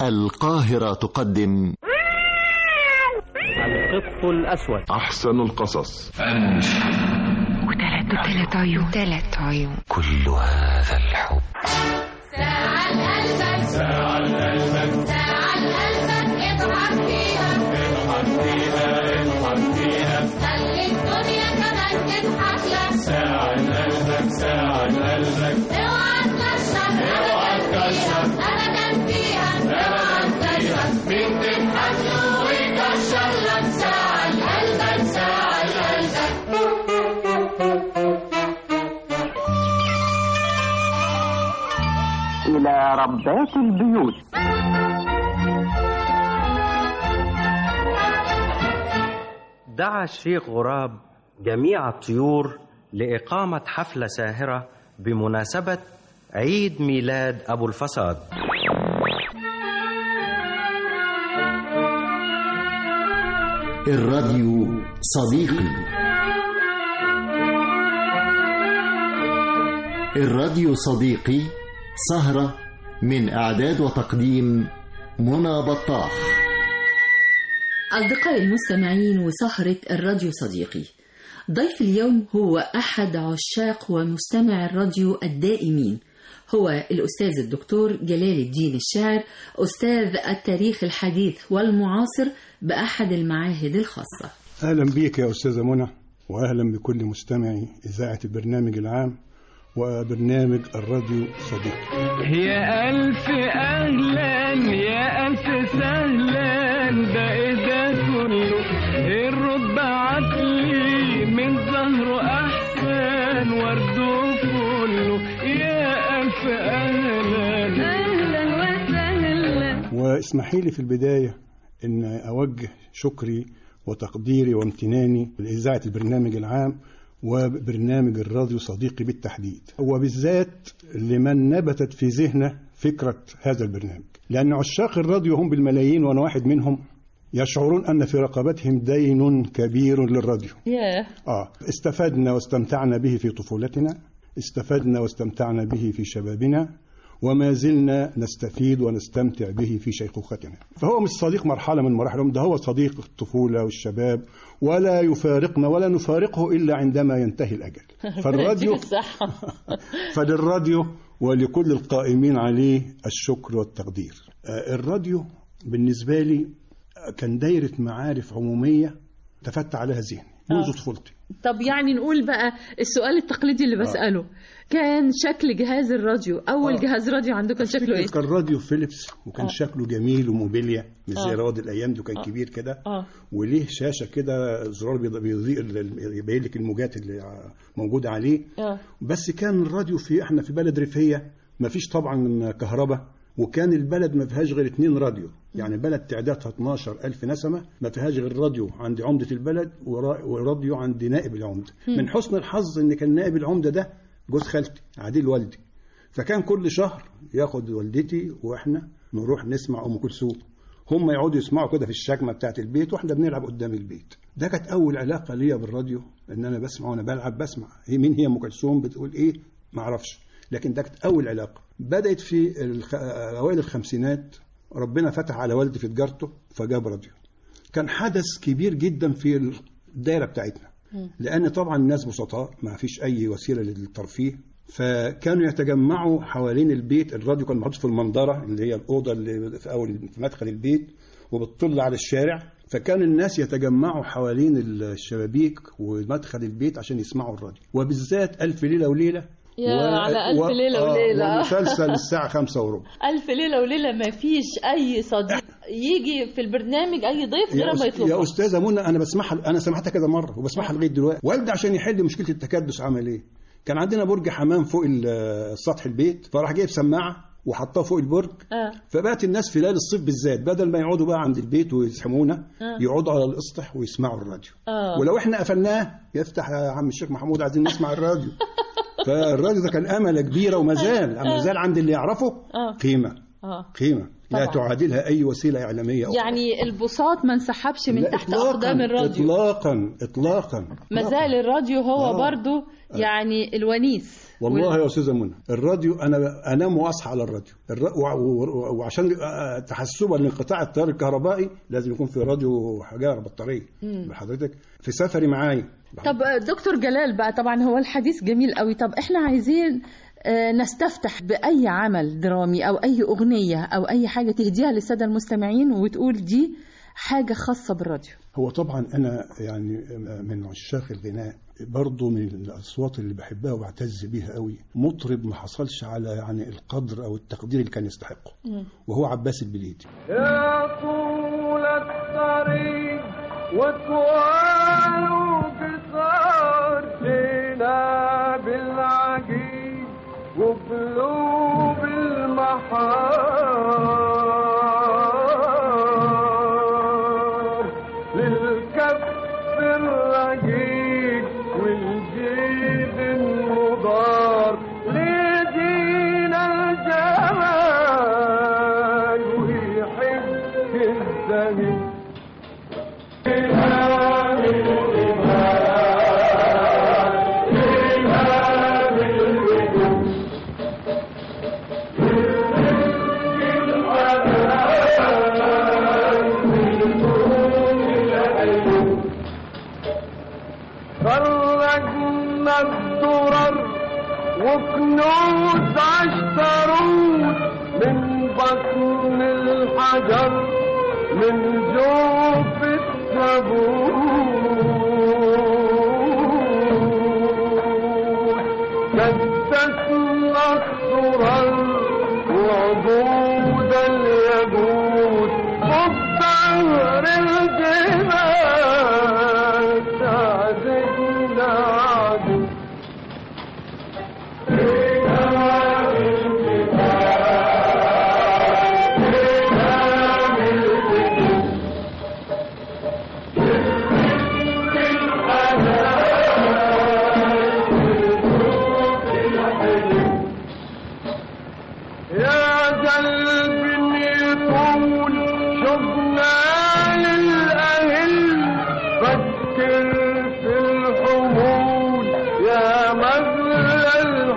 القاهرة تقدم القط الأسود أحسن القصص وثلاث وثلاث عيون ثلاث عيون كل هذا الحب ساعة قلبك ساعة قلبك ساعة قلبك اضحك فيها اضحك فيها اضحك فيها خلي الدنيا كمان تضحك لك ساعة قلبك ساعة قلبك اوعى تكشف اوعى تكشف ابدا فيها اوعى تكشف مين تضحك له ويكشر لك ساعة قلبك ساعة قلبك إلى ربات البيوت دعا الشيخ غراب جميع الطيور لإقامة حفلة ساهرة بمناسبة عيد ميلاد أبو الفساد الراديو صديقي الراديو صديقي سهرة من إعداد وتقديم منى بطاح أصدقائي المستمعين وسهرة الراديو صديقي ضيف اليوم هو أحد عشاق ومستمع الراديو الدائمين هو الأستاذ الدكتور جلال الدين الشاعر أستاذ التاريخ الحديث والمعاصر بأحد المعاهد الخاصة أهلا بيك يا أستاذة منى وأهلا بكل مستمعي إذاعة البرنامج العام وبرنامج الراديو صديقي يا ألف أهلا يا ألف سهلا ده إيه ده كله الرد عقلي من ظهره أحسن ورده كله يا ألف أهلا أهلا وسهلا واسمحي لي في البداية أن أوجه شكري وتقديري وامتناني لإذاعة البرنامج العام وبرنامج الراديو صديقي بالتحديد وبالذات لمن نبتت في ذهنه فكرة هذا البرنامج لأن عشاق الراديو هم بالملايين وأنا واحد منهم يشعرون أن في رقبتهم دين كبير للراديو ياه آه استفدنا واستمتعنا به في طفولتنا استفدنا واستمتعنا به في شبابنا وما زلنا نستفيد ونستمتع به في شيخوختنا فهو مش صديق مرحلة من مراحلهم ده هو صديق الطفولة والشباب ولا يفارقنا ولا نفارقه إلا عندما ينتهي الأجل فالراديو فللراديو ولكل القائمين عليه الشكر والتقدير آه، الراديو بالنسبة لي كان دايرة معارف عمومية تفتح عليها ذهني منذ طفولتي طب يعني نقول بقى السؤال التقليدي اللي بسأله كان شكل جهاز الراديو أول آه. جهاز راديو عندكم كان شكله إيه؟ كان راديو فيليبس وكان آه. شكله جميل وموبيليا مش زي آه. رواد الايام ده كان كبير كده آه. وليه شاشه كده زرار بيض- بيضيء ال- ال- يبين لك الموجات اللي ع- موجوده عليه آه. بس كان الراديو في احنا في بلد ريفيه ما فيش طبعا كهرباء وكان البلد ما فيهاش غير اتنين راديو يعني بلد تعدادها 12 ألف نسمة ما فيهاش غير راديو عند عمدة البلد ورا- وراديو عند نائب العمدة من حسن الحظ ان كان نائب العمدة ده جوز خالتي عديل والدي فكان كل شهر ياخد والدتي واحنا نروح نسمع ام كلثوم هم يقعدوا يسمعوا كده في الشكمه بتاعت البيت واحنا بنلعب قدام البيت ده كانت اول علاقه ليا بالراديو ان انا بسمع وانا بلعب بسمع هي مين هي ام كلثوم بتقول ايه ما اعرفش لكن ده كانت اول علاقه بدات في الخ... اوائل الخمسينات ربنا فتح على والدي في تجارته فجاب راديو كان حدث كبير جدا في الدايره بتاعتنا لان طبعا الناس بسطاء ما فيش اي وسيله للترفيه فكانوا يتجمعوا حوالين البيت الراديو كان محطوط في المنظره اللي هي الاوضه اللي في اول في مدخل البيت وبتطل على الشارع فكان الناس يتجمعوا حوالين الشبابيك ومدخل البيت عشان يسمعوا الراديو وبالذات ألف ليلة وليلة يا على ألف ليلة وليلة. ومسلسل الساعة خمسة وربع ألف ليلة وليلة ما فيش أي صديق يجي في البرنامج أي ضيف غير يا, ما أس- يطلبه يا استاذه منى انا بسمعها انا سمعتها كذا مره وبسمعها لغايه دلوقتي والدي عشان يحل مشكله التكدس عمل ايه كان عندنا برج حمام فوق ال- سطح البيت فراح جايب سماعه وحطها فوق البرج آه. فبقت الناس في ليل الصيف بالذات بدل ما يقعدوا بقى عند البيت ويزحمونا آه. يقعدوا على الاسطح ويسمعوا الراديو آه. ولو احنا قفلناه يفتح يا عم الشيخ محمود عايزين نسمع الراديو فالراديو ده كان امله كبيره وما زال ما زال عند اللي يعرفه آه. قيمه آه. قيمه لا طبعاً. تعادلها اي وسيله اعلاميه أخرى. يعني البساط ما انسحبش من لا، تحت إطلاقاً، اقدام الراديو اطلاقا اطلاقا ما زال الراديو هو آه. برضو يعني الونيس والله يا استاذه منى الراديو انا انام واصحى على الراديو الر... وع- و- وعشان آه، تحسبا لانقطاع التيار الكهربائي لازم يكون في راديو حجاره بطاريه مم. حضرتك في سفري معايا طب دكتور جلال بقى طبعا هو الحديث جميل قوي طب احنا عايزين آه، نستفتح بأي عمل درامي أو أي أغنية أو أي حاجة تهديها للسادة المستمعين وتقول دي حاجة خاصة بالراديو هو طبعا انا يعني من عشاق الغناء برضه من الاصوات اللي بحبها وبعتز بيها قوي مطرب ما حصلش على يعني القدر او التقدير اللي كان يستحقه وهو عباس البليدي يا طول الطريق وطوال قصار جينا بالعجيب وقلوب المحار للكف الرقيق والجيد المضار لدينا الجمال ويحب الزهد خرجنا الدرر وكنوز عشتروت من بطن الحجر من جوف التابوت كدسنا السرر وعبود اليهود والطهر الجبال تعزقنا عدو يا قلب يطول شفنا للأهل فكر في الحمول يا مغلى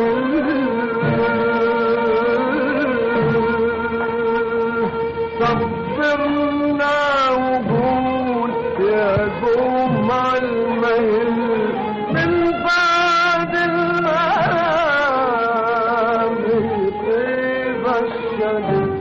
الحمل صبرنا وقول يا جمع المهل من بعد المنام يطيب الشجر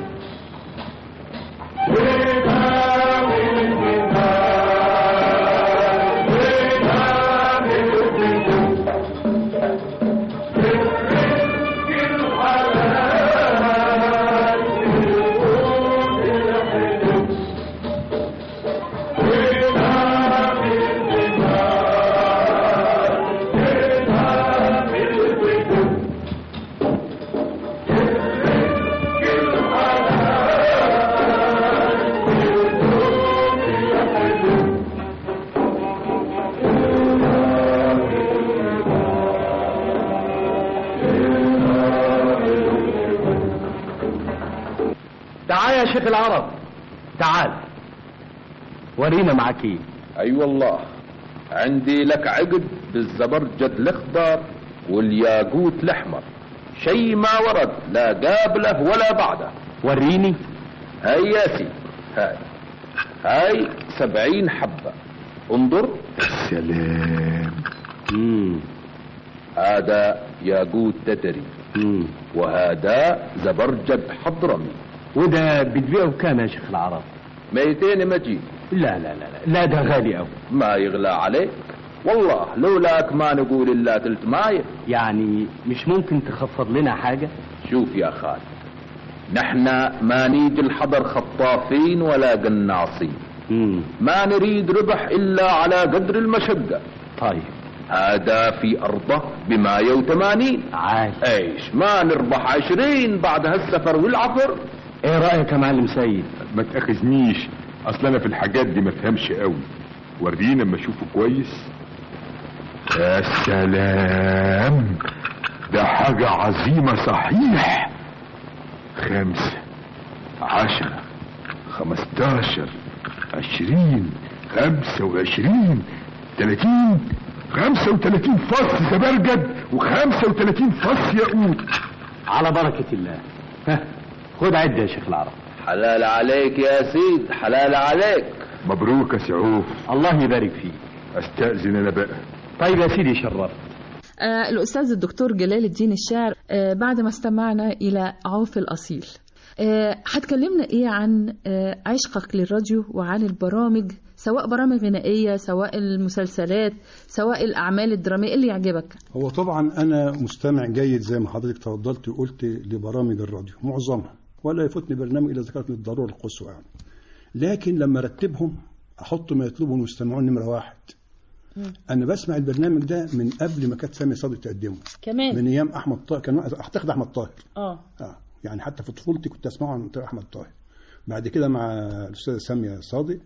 تعال يا شيخ العرب تعال ورينا معاك ايه اي والله عندي لك عقد بالزبرجد الاخضر والياقوت الاحمر شيء ما ورد لا قابله ولا بعده وريني هاي يا سيدي هاي هاي سبعين حبة انظر سلام مم. هذا ياقوت تتري مم. وهذا زبرجد حضرمي وده بتبيعه بكام يا شيخ العرب 200 مجيد لا لا لا لا, لا ده غالي قوي ما يغلى عليك والله لولاك ما نقول الا تلت ماية يعني مش ممكن تخفض لنا حاجة شوف يا خالد نحن ما نيجي الحضر خطافين ولا قناصين مم. ما نريد ربح الا على قدر المشقة طيب هذا في ارضه بماية وثمانين عال ايش ما نربح عشرين بعد هالسفر والعفر ايه رأيك يا معلم سيد ما تاخذنيش اصل انا في الحاجات دي ما فهمش قوي ورينا اما اشوفه كويس يا سلام ده حاجة عظيمة صحيح خمسة عشرة خمستاشر عشرين خمسة وعشرين تلاتين خمسة وتلاتين فص زبرجد وخمسة وتلاتين فص ياقوت على بركة الله ها خد عد يا شيخ العرب حلال عليك يا سيد حلال عليك مبروك يا سعوف الله يبارك فيك استأذن انا بقى طيب يا سيدي شرفت آه الأستاذ الدكتور جلال الدين الشاعر آه بعد ما استمعنا إلى عوف الأصيل آه هتكلمنا إيه عن آه عشقك للراديو وعن البرامج سواء برامج غنائية سواء المسلسلات سواء الأعمال الدرامية اللي يعجبك هو طبعا انا مستمع جيد زي ما حضرتك تفضلت وقلت لبرامج الراديو معظمها ولا يفوتني برنامج الا اذا كانت للضروره القصوى يعني لكن لما ارتبهم احط ما يطلبه المستمعون نمره واحد انا بسمع البرنامج ده من قبل ما كانت سامي صادق تقدمه كمان من ايام احمد طاهر كان اعتقد احمد طاهر اه اه يعني حتى في طفولتي كنت اسمعه عن طريق احمد طاهر بعد كده مع الاستاذه ساميه صادق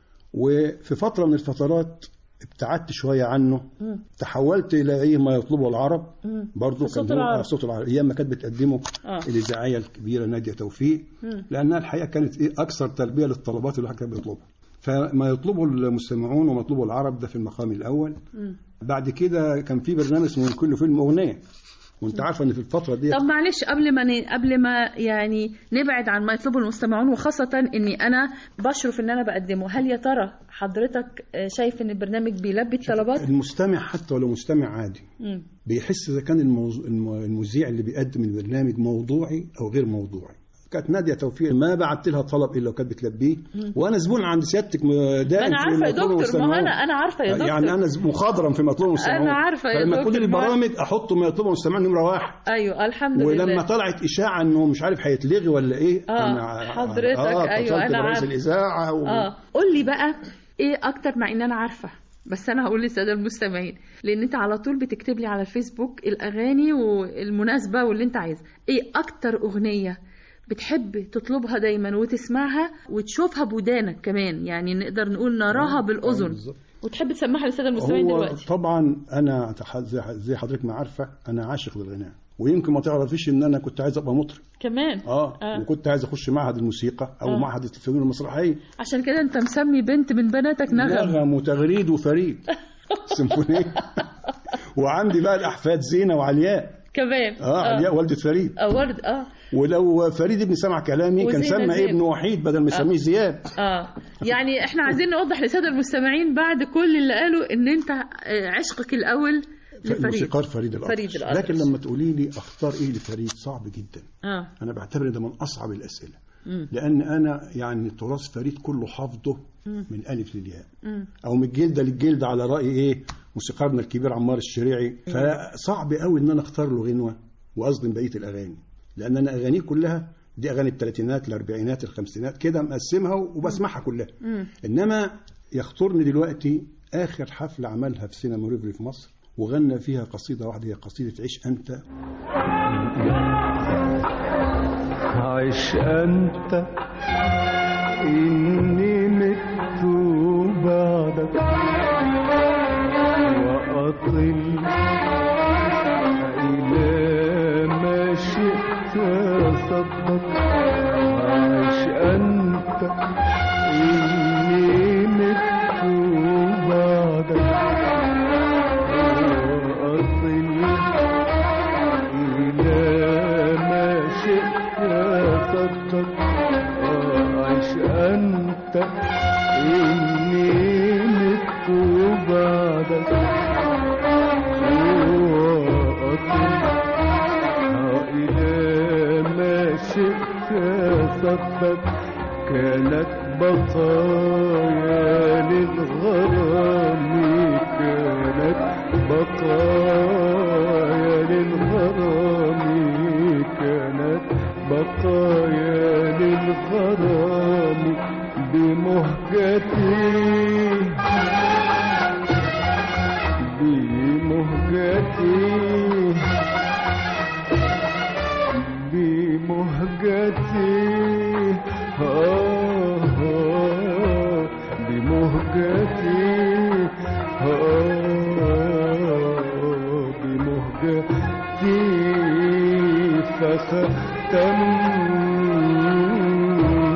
وفي فتره من الفترات ابتعدت شويه عنه مم. تحولت الى ايه ما يطلبه العرب مم. برضه في صوت كان هو- العرب. آه، صوت العرب ايام ما كانت بتقدمه آه. الاذاعيه الكبيره ناديه توفيق مم. لانها الحقيقه كانت ايه اكثر تلبيه للطلبات اللي الواحد كان بيطلبها فما يطلبه المستمعون وما يطلبه العرب ده في المقام الاول مم. بعد كده كان في برنامج اسمه من كل فيلم اغنيه وانت عارفه ان في الفتره دي طب معلش قبل ما ن... قبل ما يعني نبعد عن ما يطلبه المستمعون وخاصة اني انا بشرف ان انا بقدمه هل يا ترى حضرتك آه، شايف ان البرنامج بيلبي الطلبات؟ المستمع حتى ولو مستمع عادي مم. بيحس اذا كان الموز... الم- المذيع اللي بيقدم البرنامج موضوعي او غير موضوعي كانت ناديه توفيق ما بعت لها طلب الا وكانت بتلبيه مم. وانا زبون عند سيادتك م- دائم انا في عارفة يا مطلوب دكتور ما هو المستمعون. انا انا عارفة يا دكتور يعني انا ز- مخضرم في مطلوب المستمعون أنا عارفة يا فلما دكتور، تقولي ما- البرامج احط ما يطلبه المستمعون نمره واحد ايوه الحمد ولما لله طلعت اشاعه انه مش عارف هيتلغي ولا ايه اه أنا- حضرتك آه ايوه اتصلت انا برئيس عارفة الاذاعه و... اه قول لي بقى ايه اكتر مع ان انا عارفه بس انا هقول للساده المستمعين لان انت على طول بتكتب لي على الفيسبوك الاغاني والمناسبه واللي انت عايزه ايه اكتر اغنيه بتحب تطلبها دايما وتسمعها وتشوفها بودانك كمان يعني نقدر نقول نراها بالاذن بالظبط. وتحب تسمعها للساده المستمعين هو دلوقتي طبعا انا تح- زي زي حضرتك ما عارفه انا عاشق للغناء ويمكن ما تعرفيش ان انا كنت عايز ابقى مطرب كمان اه, آه. وكنت عايز اخش معهد الموسيقى او آه. معهد الفنون المسرحيه عشان كده انت مسمي بنت من بناتك نغم نغم وتغريد وفريد سيمفونيه وعندي بقى الاحفاد زينه وعلياء كمان اه علياء والده فريد اه ورد اه ولو فريد ابني سمع كلامي كان وزينة سمى زين. ابنه وحيد بدل ما يسميه زياد اه يعني احنا عايزين نوضح للساده المستمعين بعد كل اللي قالوا ان انت آه، عشقك الاول لفريد الموسيقار فريد الأطرش فريد الأطرش. لكن لما تقولي لي اختار ايه لفريد صعب جدا اه انا بعتبر ده من اصعب الاسئله مم. لان انا يعني تراث فريد كله حافظه مم. من الف للياء مم. او من الجلده للجلده على راي ايه موسيقارنا الكبير عمار الشريعي فصعب قوي ان انا اختار له غنوه واصدم بقيه الاغاني لان انا اغانيه كلها دي اغاني الثلاثينات الاربعينات الخمسينات كده مقسمها وبسمعها كلها مم. انما يخطرني دلوقتي اخر حفله عملها في سينما ريفري في مصر وغنى فيها قصيده واحده هي قصيده عيش انت عيش أنت إني مت بعدك وأطل إلى ما شئت صدق عيش أنت إني مت بعدك وأطل إلى ما شئت صدق عيش أنت إني مت بعدك وأطل إلى ما شئت صدق كانت بقايا للغرام كانت بقايا للغرام كانت بقايا للغرام بمهجتي بمهجتي بمهجتي آه آه بمهجتي آه بمهجتي فختم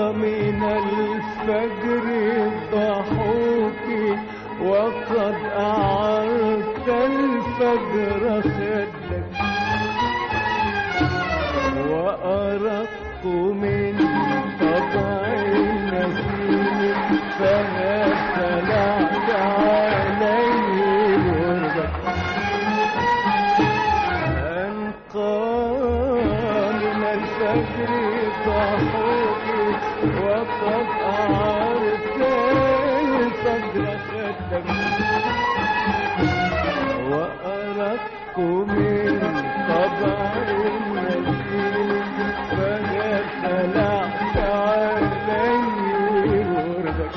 من الفجر ضحوكي وقد أعرت الفجر خدك وأرق من طبع النسيم فما سلعت عليه وردك أنقى من الفجر ضحوكي وقد أعرت الفجر خدك وأرق من طبع النسيم فما سلعت عليه وردك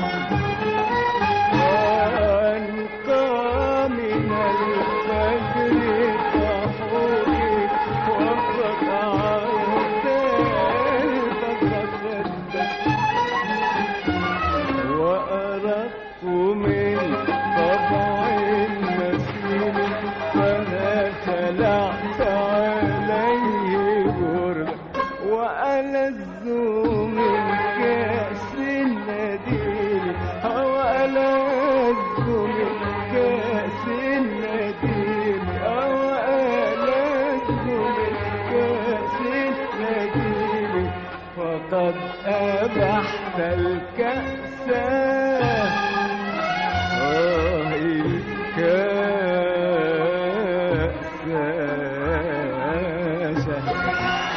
وأنقى من الفجر ضحوكي وقد عرفت الفجر خدك وأرق من طبع النسيم فلا سلعت عليه بردك وألذ من كأس النديم وألذ من كأس النديم وألذ من كأس النديم فقد أبحت الكأس آه الكأس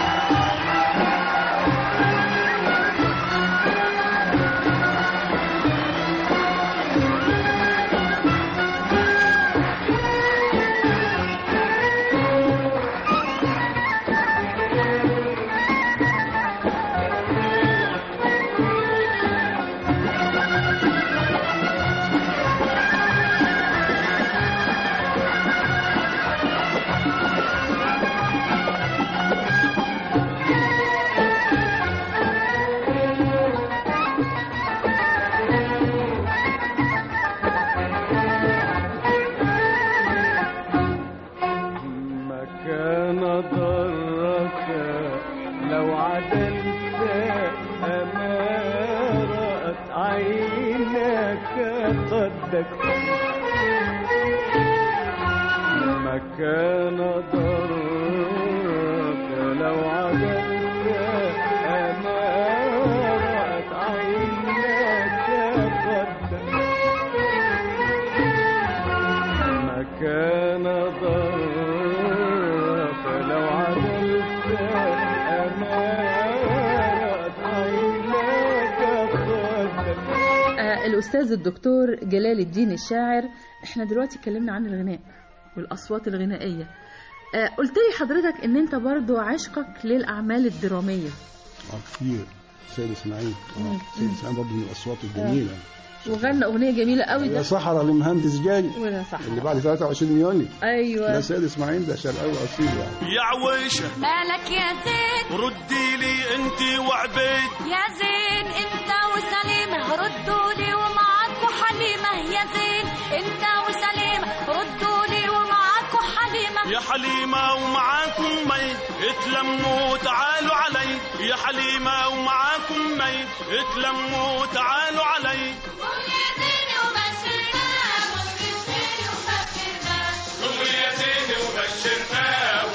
مكان ضرك لو عدلت أما رأت عينك قدك مكان ضرك لو عدلت أما رأت عينك قدك مكان ضرك لو عدلت أمارت عيناك قدك آه، الأستاذ الدكتور جلال الدين الشاعر احنا دلوقتي اتكلمنا عن الغناء والأصوات الغنائية آه، قلت لي حضرتك ان انت برضو عشقك للأعمال الدرامية اه كتير سيد اسماعيل مم. اه سيد اسماعيل برضه من الاصوات الجميله وغنى أغنية جميلة قوي يا ده صحراء لمهندس جاي ولا صح اللي بعد 23 يونيو ايوه ده سيد اسماعيل ده شرقاوي اصيل يعني يا عويشة مالك يا زين ردي لي انت وعبيد يا زين انت وسليمة ردوا لي ومعاكوا حليمة يا زين انت وسليمة ردوا لي ومعاكوا حليمة يا حليمة ومعاكم مي اتلموا تعالوا علي يا حليمة ومعاكم مي اتلموا تعالوا علي قول يا زين وبشرنا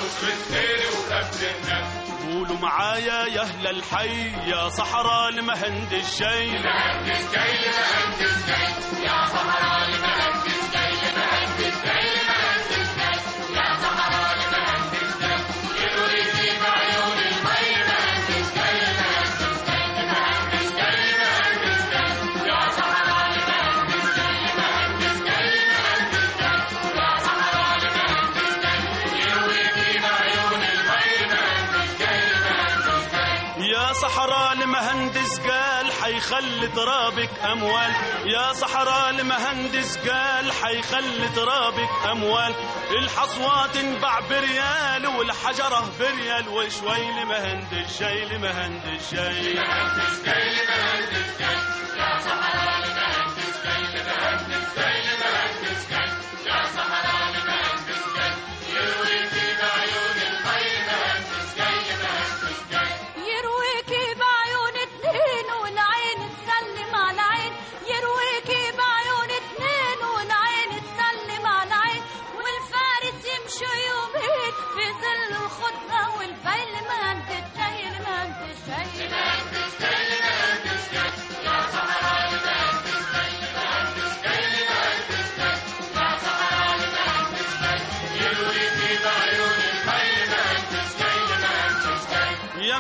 قولوا معايا يا اهل الحي يا صحراء المهند الشي المهندس جاي المهندس جاي يا صحراء المهندس جاي المهندس جاي المهندس جاي يا صحراء المهندس جاي يروي في بعيون المي المهندس جاي المهندس جاي المهندس جاي المهندس جاي يا صحراء المهندس جاي المهندس جاي المهندس جاي يا صحراء المهندس جاي يروي في بعيون المي المهندس جاي المهندس جاي يا صحراء المهندس قال حيخلي ترابك اموال يا صحراء المهندس قال حيخلي ترابك اموال الحصوة تنباع بريال والحجرة بريال وشوي لمهندس شي لمهندس شي المهندس جاي المهندس جاي يا صحراء المهندس جاي المهندس جاي المهندس جاي يا صحراء المهندس جاي يرويكي بعيون المي المهندس جاي المهندس جاي يرويكي بعيون اتنين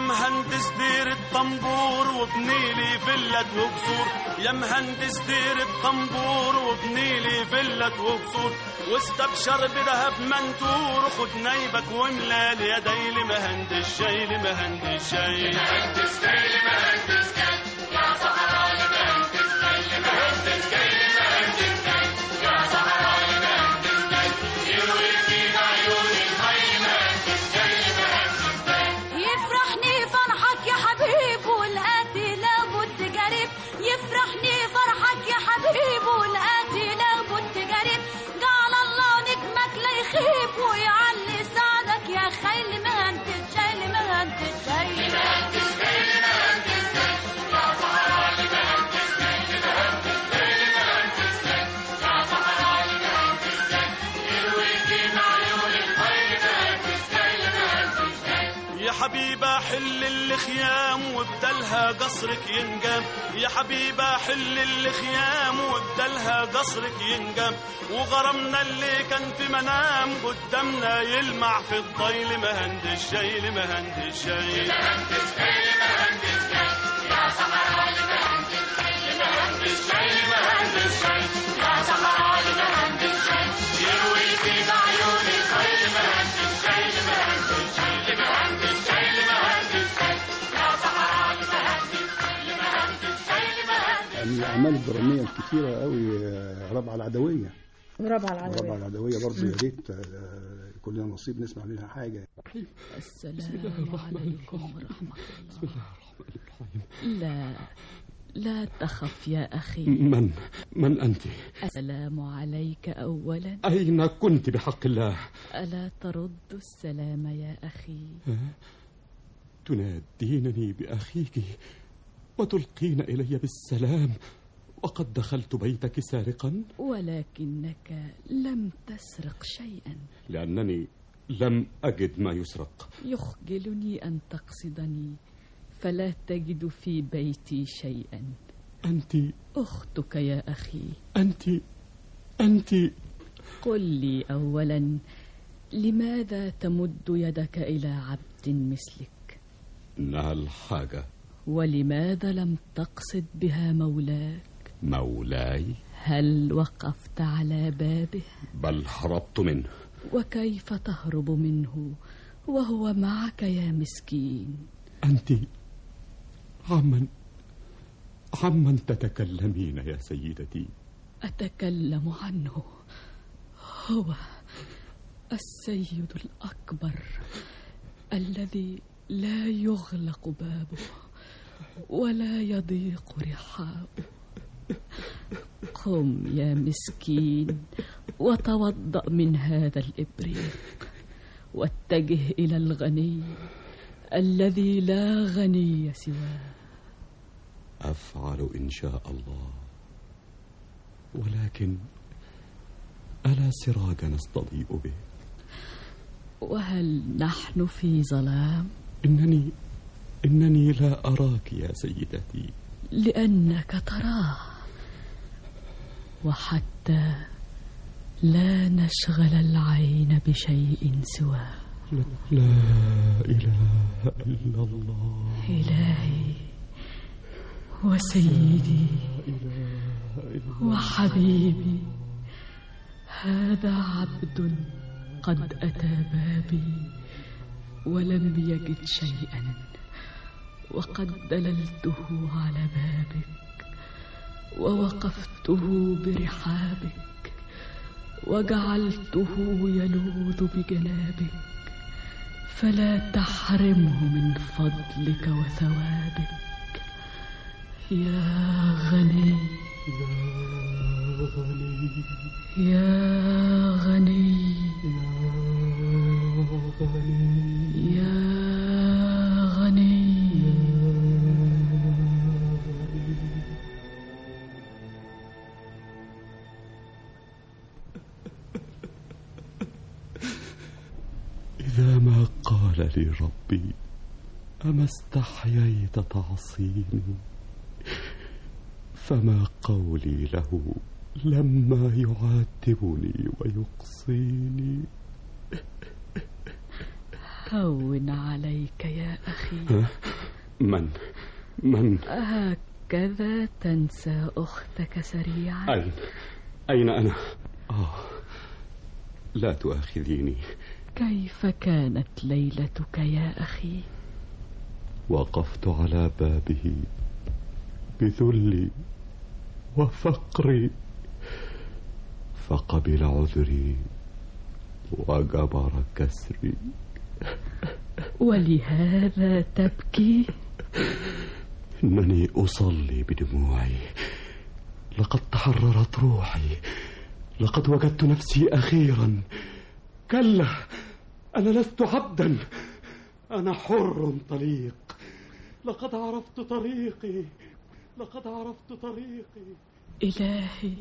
مهندس دير الطنبور وبنيلي فلة وقصور يا مهندس دير الطنبور وبنيلي فلة وقصور واستبشر بذهب منتور خد نايبك وملال يدي لمهندس شاي لمهندس شاي مهندس جاي لمهندس جاي يا صحراء لمهندس جاي لمهندس جاي لمهندس جاي يا صحراء لمهندس جاي يروي فينا عيون المي مهندس جاي لمهندس جاي يفرحني فرحك يا حبيب والآتي لابد قريب يفرحني فرحك يا حبيب والآتي لابد قريب جعل الله نجمك لا يخيب ويعلي سعدك يا خيل مهندس جاي لمهندس جاي لمهندس جاي لمهندس جاي يا صحراء لمهندس جاي لمهندس جاي لمهندس جاي يا صحراء لمهندس جاي يروي فينا عيون المي مهندس جاي لمهندس جاي يا حبيبة حل الخيام وبدلها قصرك ينقام يا حبيبة حل الخيام وبدلها قصرك ينقام وغرمنا اللي كان في منام قدامنا يلمع في الضي لمهندس شاي لمهندس شاي لمهندس جاي لمهندس جاي يا صحراء لمهندس جاي لمهندس جاي لمهندس جاي يا صحراء لمهندس جاي يروي فينا عيون الخير لمهندس جاي لمهندس جاي لمهندس جاي لمهندس جاي يا صحراء لمهندس جاي لمهندس جاي لمهندس من الاعمال الدراميه الكثيره قوي آه، ربع العدويه ربع ربع العدوية العدويه برضه يا ريت آه، كلنا نصيب نسمع منها حاجه السلام عليكم ورحمة الله لا لا تخف يا أخي من من أنت؟ السلام عليك أولا أين كنت بحق الله؟ ألا ترد السلام يا أخي ها؟ تنادينني بأخيك وتلقين إلي بالسلام وقد دخلت بيتك سارقا ولكنك لم تسرق شيئا لأنني لم أجد ما يسرق يخجلني أن تقصدني فلا تجد في بيتي شيئا أنت أختك يا أخي أنت أنت قل لي أولا لماذا تمد يدك إلى عبد مثلك إنها الحاجة ولماذا لم تقصد بها مولاك مولاي هل وقفت على بابه بل هربت منه وكيف تهرب منه وهو معك يا مسكين أنت عمن عمن تتكلمين يا سيدتي أتكلم عنه هو السيد الأكبر الذي لا يغلق بابه ولا يضيق رحابه قم يا مسكين وتوضأ من هذا الإبريق واتجه إلى الغني الذي لا غني سواه أفعل إن شاء الله ولكن ألا سراج نستضيء به وهل نحن في ظلام إنني إنني لا أراك يا سيدتي لأنك تراه وحتى لا نشغل العين بشيء سواه لا, لا إله إلا الله إلهي وسيدي وحبيبي هذا عبد قد أتى بابي ولم يجد شيئا وقد دللته على بابك ووقفته برحابك وجعلته يلوذ بجنابك فلا تحرمه من فضلك وثوابك يا غني يا غني يا غني يا يا غني غني إذا ما قال لي ربي أما استحييت تعصيني فما قولي له لما يعاتبني ويقصيني هون عليك يا أخي ها؟ من من هكذا تنسى أختك سريعا أين أين أنا آه لا تؤاخذيني كيف كانت ليلتك يا أخي وقفت على بابه بذلي وفقري فقبل عذري وجبر كسري ولهذا تبكي إنني أصلي بدموعي لقد تحررت روحي لقد وجدت نفسي أخيرا كلا أنا لست عبدا أنا حر طليق لقد عرفت طريقي لقد عرفت طريقي إلهي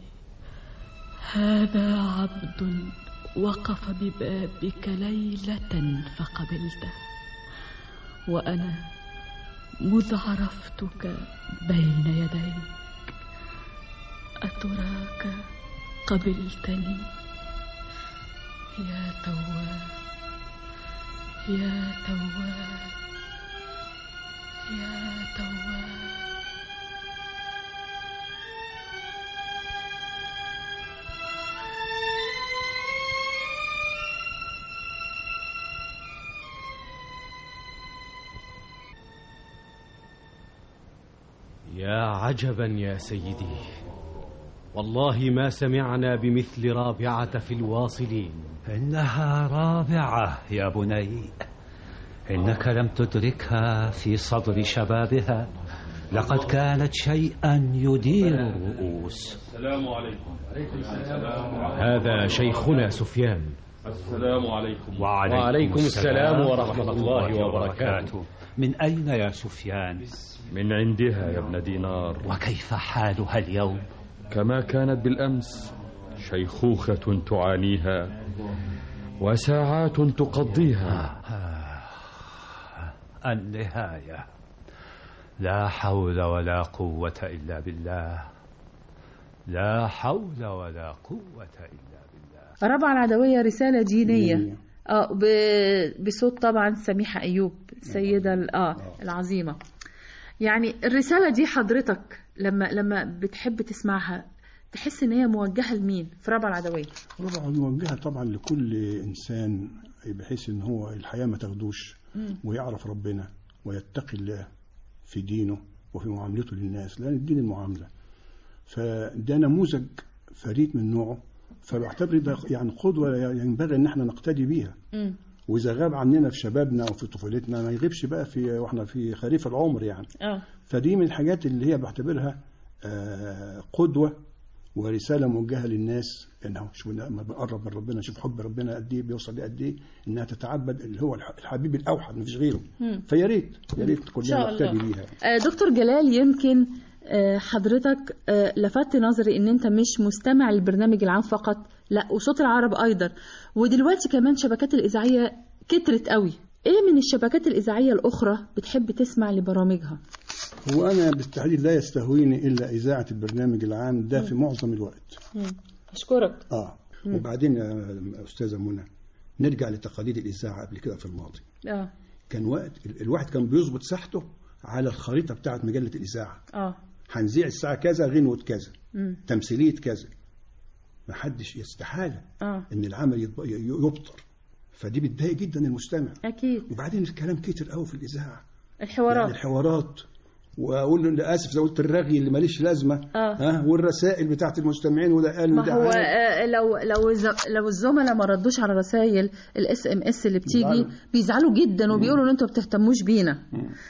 هذا عبد وقف ببابك ليلة فقبلته وأنا مذ عرفتك بين يديك أتراك قبلتني يا تواب يا تواب يا تواب يا عجبا يا سيدي والله ما سمعنا بمثل رابعة في الواصلين إنها رابعة يا بني إنك لم تدركها في صدر شبابها لقد كانت شيئا يدير الرؤوس السلام عليكم هذا شيخنا سفيان السلام عليكم وعليكم السلام ورحمة الله وبركاته من أين يا سفيان؟ من عندها يا ابن دينار وكيف حالها اليوم؟ كما كانت بالأمس شيخوخة تعانيها وساعات تقضيها النهاية لا حول ولا قوة إلا بالله لا حول ولا قوة إلا بالله رابعة العدوية رسالة دينية اه ب- بصوت طبعا سميحة أيوب السيدة ال- اه العظيمة يعني الرسالة دي حضرتك لما لما بتحب تسمعها تحس ان هي موجهة لمين في رابعة العدوية طبعا موجهة طبعا لكل إنسان بحيث إن هو الحياة ما تاخدوش مم. ويعرف ربنا ويتقي الله في دينه وفي معاملته للناس لأن الدين المعاملة فده نموذج فريد من نوعه فبعتبر ده يعني قدوة ينبغي إن احنا نقتدي بيها مم. وإذا غاب عننا في شبابنا وفي طفولتنا ما يغيبش بقى في واحنا في خريف العمر يعني اه فدي من الحاجات اللي هي بعتبرها آه، قدوة ورسالة موجهة للناس انه شوف لما بقرب من ربنا شوف حب ربنا قد ايه بيوصل لقد ايه انها تتعبد اللي هو الح- الحبيب الاوحد مفيش غيره مم. فيا ريت يا ريت إن كلنا شاء نقتدي الله. بيها آه، دكتور جلال يمكن آه، حضرتك آه، لفت نظري ان انت مش مستمع للبرنامج العام فقط لا وصوت العرب ايضا ودلوقتي كمان شبكات الاذاعيه كترت قوي ايه من الشبكات الاذاعيه الاخرى بتحب تسمع لبرامجها وانا بالتحديد لا يستهويني الا اذاعه البرنامج العام ده في معظم الوقت اشكرك اه مم. وبعدين يا استاذه منى نرجع لتقاليد الاذاعه قبل كده في الماضي اه كان وقت ال- الواحد كان بيظبط ساحته على الخريطه بتاعه مجله الاذاعه اه هنذيع الساعه كذا غنوه كذا مم. تمثيليه كذا ما حدش يستحاله اه ان العمل يطب- ي- يبطر فدي بتضايق جدا المستمع اكيد وبعدين الكلام كتير قوي في الاذاعه يعني الحوارات الحوارات واقول له اسف زي قلت الرغي اللي ماليش لازمه آه. ها والرسائل بتاعت المستمعين وده قال ما وده هو عاد. آه، لو لو الز- لو الزملاء ما ردوش على رسائل الاس ام اس اللي بتيجي بيزعلوا. بيزعلوا جدا وبيقولوا ان انتوا ما بتهتموش بينا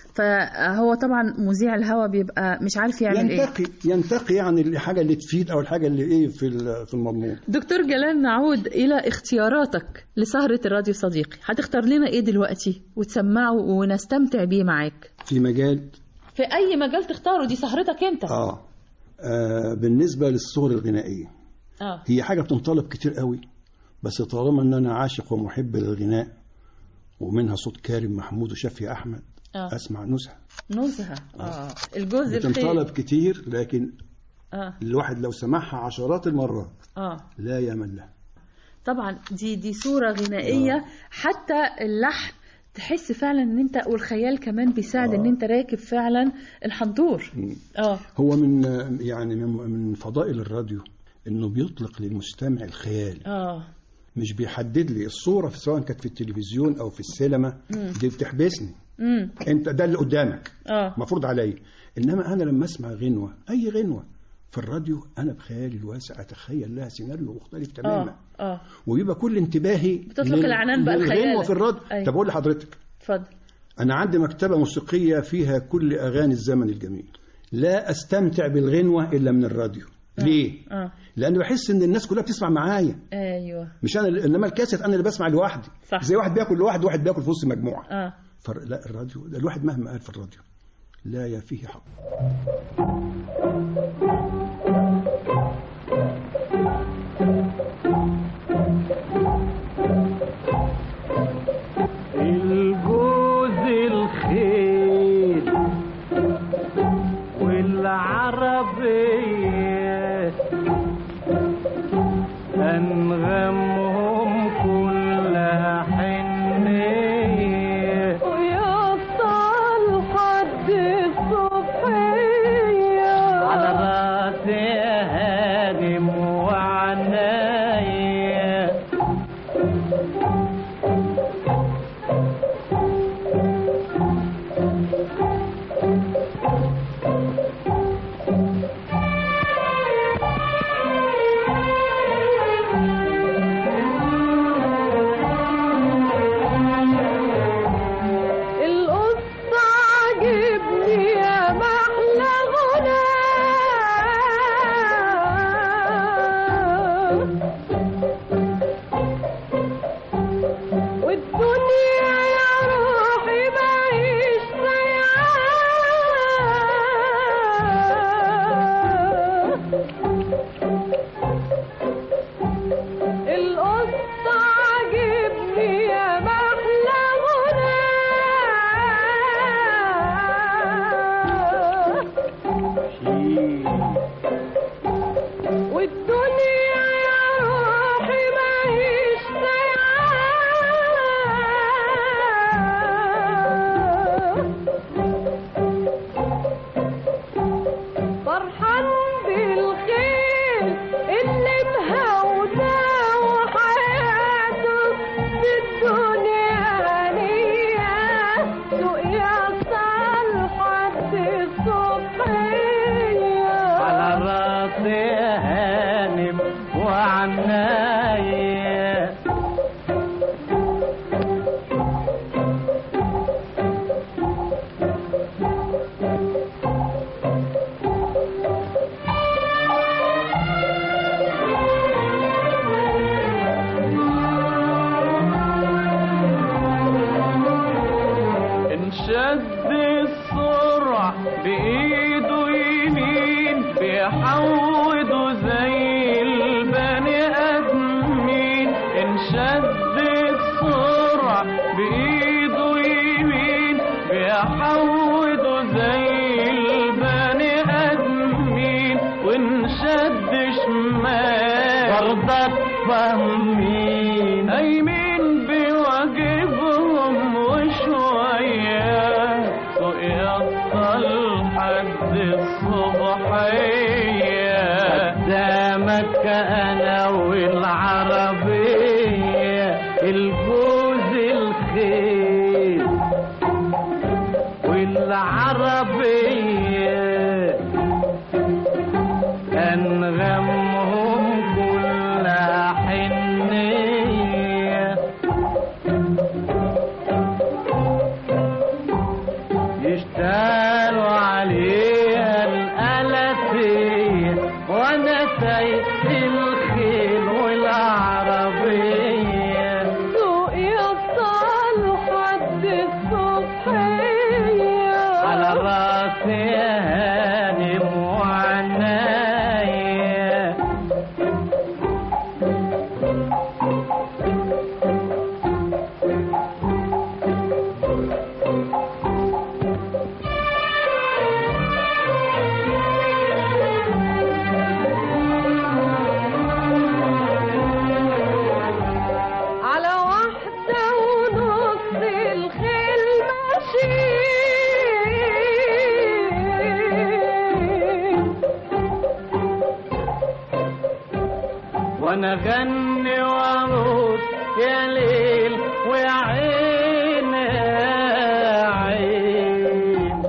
فهو طبعا مذيع الهوا بيبقى مش عارف يعمل ايه ينتقي ينتقي يعني الحاجه اللي تفيد او الحاجه اللي ايه في ال- في المضمون دكتور جلال نعود الى اختياراتك لسهرة الراديو صديقي هتختار لنا ايه دلوقتي وتسمعه ونستمتع بيه معاك في مجال في اي مجال تختاره دي سهرتك انت آه. اه بالنسبه للصور الغنائيه اه هي حاجه بتنطلب كتير قوي بس طالما ان انا عاشق ومحب للغناء ومنها صوت كارم محمود وشفي احمد اه اسمع نزهه نزهة اه الجزء بتنطلب الخير كتير لكن اه الواحد لو سمعها عشرات المرات اه لا يمل لها طبعا دي دي صورة غنائية حتى اللحن تحس فعلا ان انت والخيال كمان بيساعد ان انت راكب فعلا الحنطور اه هو من يعني من من فضائل الراديو انه بيطلق للمستمع الخيال اه مش بيحدد لي الصوره سواء كانت في التلفزيون او في السينما مم. دي بتحبسني امم انت ده اللي قدامك اه مفروض عليا انما انا لما اسمع غنوه اي غنوه في الراديو انا بخيالي الواسع اتخيل لها سيناريو مختلف تماما اه اه ويبقى كل انتباهي بتطلق العنان بقى للغنوه لخيالك. في الراديو أيوة. طب اقول لحضرتك اتفضل انا عندي مكتبه موسيقيه فيها كل اغاني الزمن الجميل لا استمتع بالغنوه الا من الراديو ليه اه لان بحس ان الناس كلها بتسمع معايا ايوه مش انا اللي- انما الكاسيت انا اللي بسمع لوحدي صح. زي واحد بياكل لوحده واحد بياكل في وسط مجموعه اه فر... لا الراديو ده الواحد مهما قال في الراديو لا يفيه حق الجوز الخيل والعربية أنغمهم كلها حنية ويفضل حد الصبحية على راسي هادم وعناية القصة عجبني يا محلى غنى والدنيا يا روحي معيش القصة عجبني يا محلى غنى والدنيا يا روحي معيش فرحان بالخير اللي مهودة وحياته بالدنيا هنية سوق يصل حد الصبحية على راسي هانم وعناية انشد السرعة بإيده يمين بيحوده زي البني آدمين انشد السرعة بإيده يمين بيحوده زي البني آدمين وانشد شمال برضه فاهمين أيمين بواجبهم وشوية سوق يصل حد الصبحية قدامك أنا والعربية الجوز الخيل والعربية أنغمهم كلها حنية يشتغلوا عليها الآلاتية وأنا سايق الخيل والعربية وانا غني واموت يا ليل ويا عين يا عين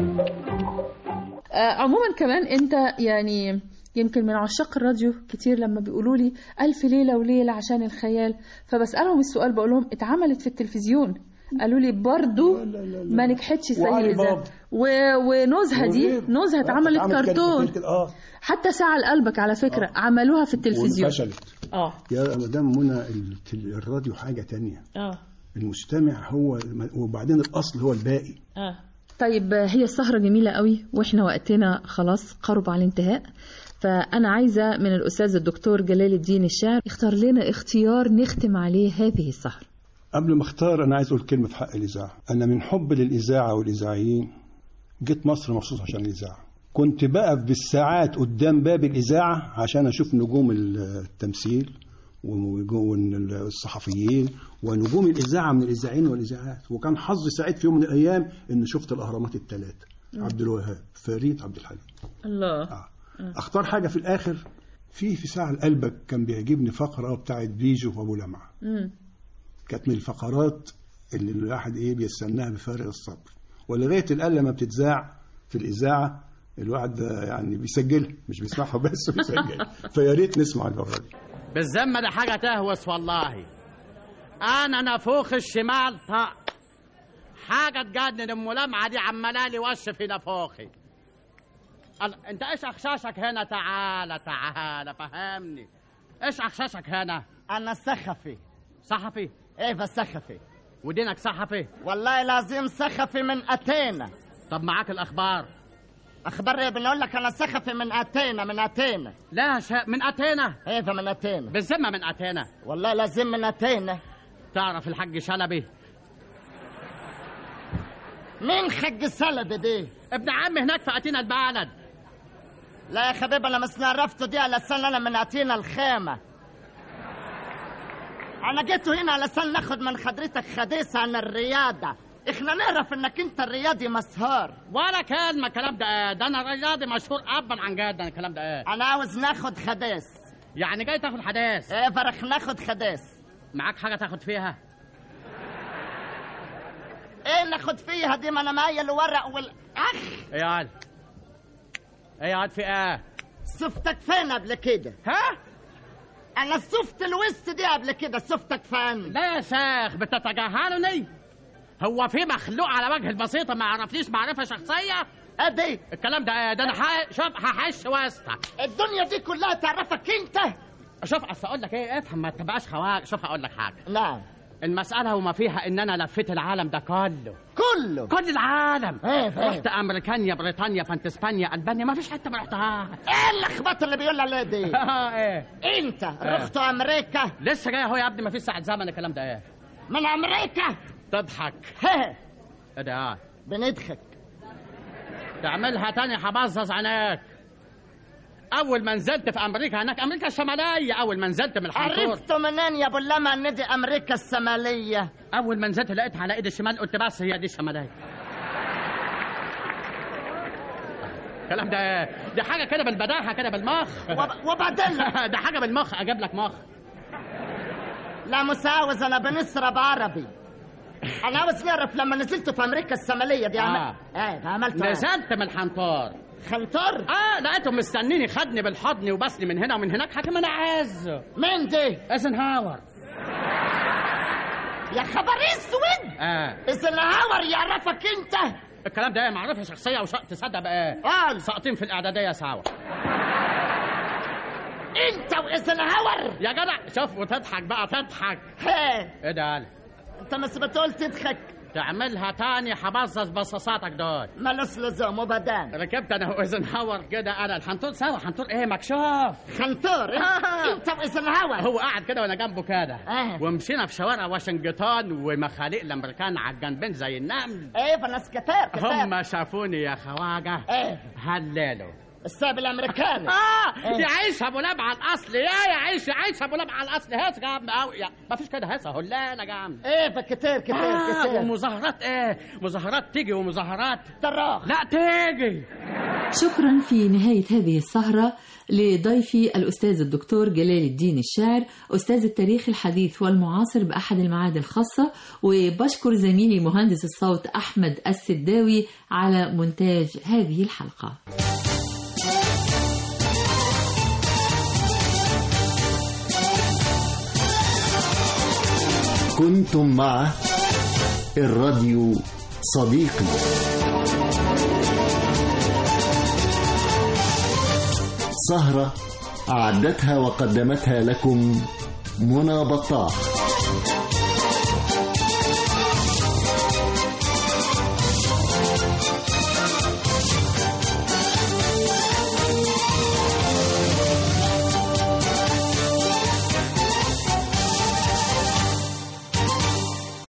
آه، عموما كمان انت يعني يمكن من عشاق الراديو كتير لما بيقولوا لي ألف ليلة وليلة عشان الخيال فبسألهم السؤال بقول لهم اتعملت في التلفزيون قالوا لي برضو ما نجحتش وعلي زي ده بابا. و... ونزهة دي وغيره. نزهة آه، اتعملت اتعمل كرتون كده- اه حتى ساعة لقلبك على فكرة عملوها في التلفزيون وفشلت اه يا مدام منى التل- الراديو حاجه تانية اه المستمع هو وبعدين الاصل هو الباقي اه طيب آه، هي السهرة جميلة قوي واحنا وقتنا خلاص قرب على الانتهاء فأنا عايزة من الأستاذ الدكتور جلال الدين الشاعر يختار لنا اختيار نختم عليه هذه السهرة قبل ما اختار انا عايز اقول كلمه في حق الاذاعه انا من حب للاذاعه والاذاعيين جيت مصر مخصوص عشان الاذاعه كنت بقف بالساعات قدام باب الاذاعه عشان اشوف نجوم التمثيل والصحفيين ونجوم الاذاعه من الاذاعيين والاذاعات وكان حظي سعيد في يوم من الايام ان شفت الاهرامات الثلاثه مم. عبد الوهاب فريد عبد الحليم الله اختار حاجه في الاخر في في ساعه لقلبك كان بيعجبني فقره بتاعت بيجو وابو لمعه مم. كانت من الفقرات اللي الواحد ايه بيستناها بفارغ الصبر ولغايه الان لما بتتذاع في الاذاعه الواحد ده يعني بيسجلها مش بيسمعها بس بيسجلها فيا ريت نسمع المره دي بالذمة ده حاجة تهوس والله أنا نفوخ الشمال طق حاجة تجنن الملامعة دي عمالة لي وش في نفوخي ال- أنت إيش أخشاشك هنا تعالى تعالى فهمني إيش أخشاشك هنا أنا صحفي صحفي إيه بصحفي ودينك صحفي والله لازم صحفي من أتينا طب معاك الأخبار أخبار إيه بنقول لك أنا صحفي من أتينا من أتينا لا شا... من أتينا إيه من أتينا بالذمة من أتينا والله لازم من أتينا تعرف الحاج شلبي مين حق سلبي دي ابن عمي هناك في أتينا البلد لا يا حبيبي أنا مش عرفته دي على سنة أنا من أتينا الخيمة أنا جيت هنا علشان ناخد من حضرتك حديث عن الرياضة احنا نعرف انك انت الرياضي مسهار ولا كلمة الكلام ده ده انا رياضي مشهور ابا عن جد أنا الكلام ده ايه انا عاوز ناخد حديث يعني جاي تاخد حديث ايه فرح ناخد حديث معاك حاجة تاخد فيها ايه ناخد فيها دي ما انا معايا الورق والاخ ايه ياد ايه ياد في ايه شفتك فين قبل كده ها انا شفت الوسط دي قبل كده شفتك فين لا يا شيخ بتتجاهلني هو في مخلوق على وجه البسيطة ما يعرفنيش معرفة شخصية ادي الكلام ده ايه ده انا ح- شوف هحش وسطك الدنيا دي كلها تعرفك انت شوف اصل اقول لك ايه افهم ما تبقاش خواج شوف هقول لك حاجة نعم المسألة وما فيها ان انا لفيت العالم ده كله كله كل العالم ايه ايه رحت امريكانيا بريطانيا فانت اسبانيا البانيا ما فيش حته ما رحتها ايه اللخبطه اللي بيقول عليها دي ايه انت رحت امريكا لسه جاي اهو يا ابني ما فيش ساعه زمن الكلام ده ايه من امريكا تضحك هه ايه ده آه. بنضحك تعملها تاني هبظظ عينيك اول ما نزلت في امريكا هناك امريكا الشماليه اول ما نزلت من الحنطور عرفت منين يا ابو اللمع ان دي امريكا الشماليه اول ما نزلت لقيتها على ايد الشمال قلت بس هي دي الشماليه الكلام ده إيه؟ دي حاجه كده بالبداهه كده بالمخ وب- وبعدين ده حاجه بالمخ اجيب لك مخ لا مساوز انا بنسرب عربي انا عاوز نعرف لما نزلت في امريكا الشماليه دي عمل... آه. ايه عملت ايه نزلت من الحنطور خنطر اه لقيتهم مستنيني خدني بالحضن وبسني من هنا ومن هناك حكم انا عايز مين دي ايزنهاور يا خبر اسود اه ايزنهاور يعرفك انت الكلام ده معرفه شخصيه وش... تصدق بقى قال ساقطين في الاعداديه سوا انت وايزنهاور يا جدع شوف وتضحك بقى تضحك هي ايه ده قال انت مش بتقول تضحك تعملها تاني حبظظ بصاصاتك دول مالوش لزوم وبدان ركبت انا وايزنهاور كده انا الحنطور سوا حنطور ايه مكشوف خنطور آه. انت وايزنهاور هو قاعد كده وانا جنبه كده آه. ومشينا في شوارع واشنطن ومخاليق الامريكان على الجنبين زي النمل ايه فناس كتير كتير هم شافوني يا خواجه ايه هللوا الساب الامريكاني اه إيه؟ يعيش ابو لاب على الاصل يا يعيش يعيش ابو لاب على الاصل هيص جام قوي ما فيش كده هيصه هلانه جام ايه فكتير كتير آه كتير ومظاهرات ايه مظاهرات تيجي ومظاهرات تراخ لا تيجي شكرا في نهاية هذه السهرة لضيفي الأستاذ الدكتور جلال الدين الشاعر أستاذ التاريخ الحديث والمعاصر بأحد المعاهد الخاصة وبشكر زميلي مهندس الصوت أحمد السداوي على مونتاج هذه الحلقة كنتم مع الراديو صديقي سهرة أعدتها وقدمتها لكم منى بطاح